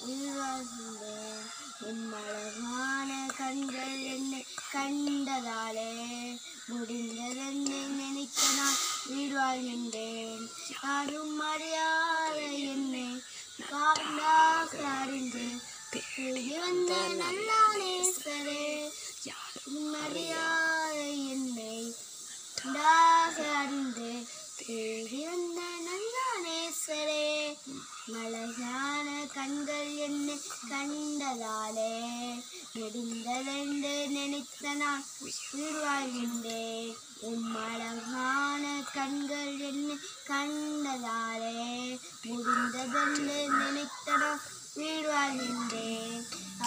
உயிர் வாழ்கின்றேன் என் அழகான கண்கள் என்னை கண்டதாலே முடிந்ததென்று நினைத்த நான் உயிர் வாழ்கின்றேன் யாரும் அறியாத என்னை காண்டாக அறிந்தேன் தேடி வந்த நல்லானேசரே யாரும் அறியாத என்னை கண்டாக அறிந்து தேடி வந்த நல்லானேசரே அழகான கண்கள் என்னை கண்டதாலே நெடுந்ததென்று நினைத்த நான் உயிர் வாழ்கின்றேன் உம் அழகான கண்கள் என்னை கண்டதாலே முடிந்ததென்று நினைத்த நான் உயிர் வாழ்கின்றேன்